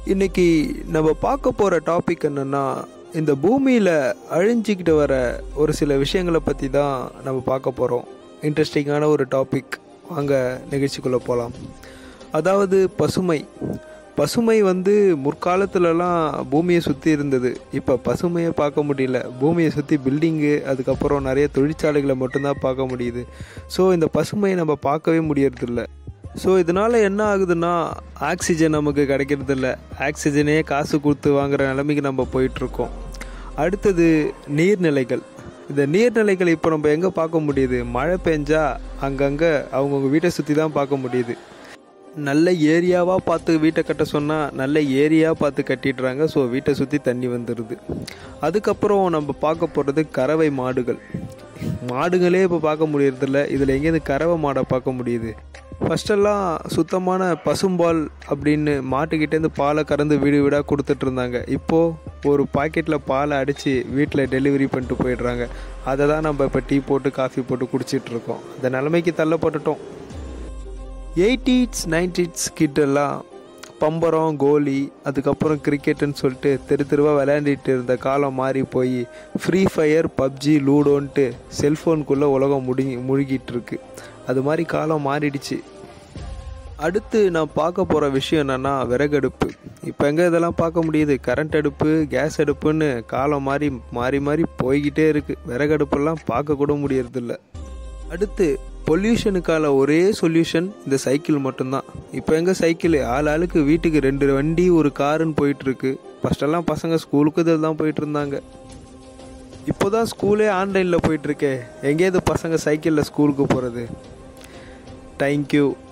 இன்னைக்கு நம்ம பார்க்க போகிற டாபிக் என்னென்னா இந்த பூமியில் அழிஞ்சிக்கிட்டு வர ஒரு சில விஷயங்களை பற்றி தான் நம்ம பார்க்க போகிறோம் இன்ட்ரெஸ்டிங்கான ஒரு டாபிக் வாங்க நிகழ்ச்சிக்குள்ளே போகலாம் அதாவது பசுமை பசுமை வந்து முற்காலத்துலலாம் பூமியை சுற்றி இருந்தது இப்போ பசுமையை பார்க்க முடியல பூமியை சுற்றி பில்டிங்கு அதுக்கப்புறம் நிறைய தொழிற்சாலைகளை மட்டும்தான் பார்க்க முடியுது ஸோ இந்த பசுமையை நம்ம பார்க்கவே முடியறதில்ல ஸோ இதனால் என்ன ஆகுதுன்னா ஆக்சிஜன் நமக்கு கிடைக்கிறதில்ல ஆக்சிஜனே காசு கொடுத்து வாங்குற நிலைமைக்கு நம்ம போயிட்டுருக்கோம் அடுத்தது நீர்நிலைகள் இந்த நீர்நிலைகள் இப்போ நம்ம எங்கே பார்க்க முடியுது மழை பெஞ்சா அங்கங்கே அவங்கவுங்க வீட்டை சுற்றி தான் பார்க்க முடியுது நல்ல ஏரியாவாக பார்த்து வீட்டை கட்ட சொன்னால் நல்ல ஏரியா பார்த்து கட்டிடுறாங்க ஸோ வீட்டை சுற்றி தண்ணி வந்துடுது அதுக்கப்புறம் நம்ம பார்க்க போகிறது கறவை மாடுகள் மாடுகளே இப்போ பார்க்க முடியறதில்ல இதில் எங்கேருந்து கறவை மாடை பார்க்க முடியுது ஃபஸ்ட்டெல்லாம் சுத்தமான பசும்பால் அப்படின்னு மாட்டுக்கிட்டேருந்து பாலை கறந்து வீடு வீடாக கொடுத்துட்டு இருந்தாங்க இப்போது ஒரு பாக்கெட்டில் பாலை அடித்து வீட்டில் டெலிவரி பண்ணிட்டு போயிடுறாங்க அதை தான் நம்ம இப்போ டீ போட்டு காஃபி போட்டு குடிச்சிட்டு இருக்கோம் அந்த நிலைமைக்கு தள்ளப்பட்டுட்டோம் எயிட்டிஸ் நைன்டிஸ் கிட்டெல்லாம் பம்பரம் கோலி அதுக்கப்புறம் கிரிக்கெட்டுன்னு சொல்லிட்டு தெரு தெருவாக விளையாண்டுட்டு இருந்த காலம் மாறி போய் ஃப்ரீ ஃபயர் பப்ஜி லூடோன்ட்டு செல்ஃபோனுக்குள்ளே உலகம் முழுகி முழுகிட்டு இருக்கு அது மாதிரி காலம் மாறிடுச்சு அடுத்து நான் பார்க்க போகிற விஷயம் என்னென்னா விறகடுப்பு இப்போ எங்கே இதெல்லாம் பார்க்க முடியுது கரண்ட் அடுப்பு கேஸ் அடுப்புன்னு காலம் மாறி மாறி மாறி போய்கிட்டே இருக்குது விறகடுப்பெல்லாம் பார்க்க கூட முடியறதில்ல அடுத்து பொல்யூஷனுக்கான ஒரே சொல்யூஷன் இந்த சைக்கிள் மட்டும்தான் இப்போ எங்கே சைக்கிள் ஆள் ஆளுக்கு வீட்டுக்கு ரெண்டு வண்டி ஒரு காருன்னு போயிட்டுருக்கு ஃபஸ்ட்டெல்லாம் பசங்க ஸ்கூலுக்கு இதில் தான் போயிட்டு இருந்தாங்க இப்போ தான் ஸ்கூலே ஆன்லைனில் போயிட்டுருக்கே எங்கேயாவது பசங்க சைக்கிளில் ஸ்கூலுக்கு போகிறது தேங்க்யூ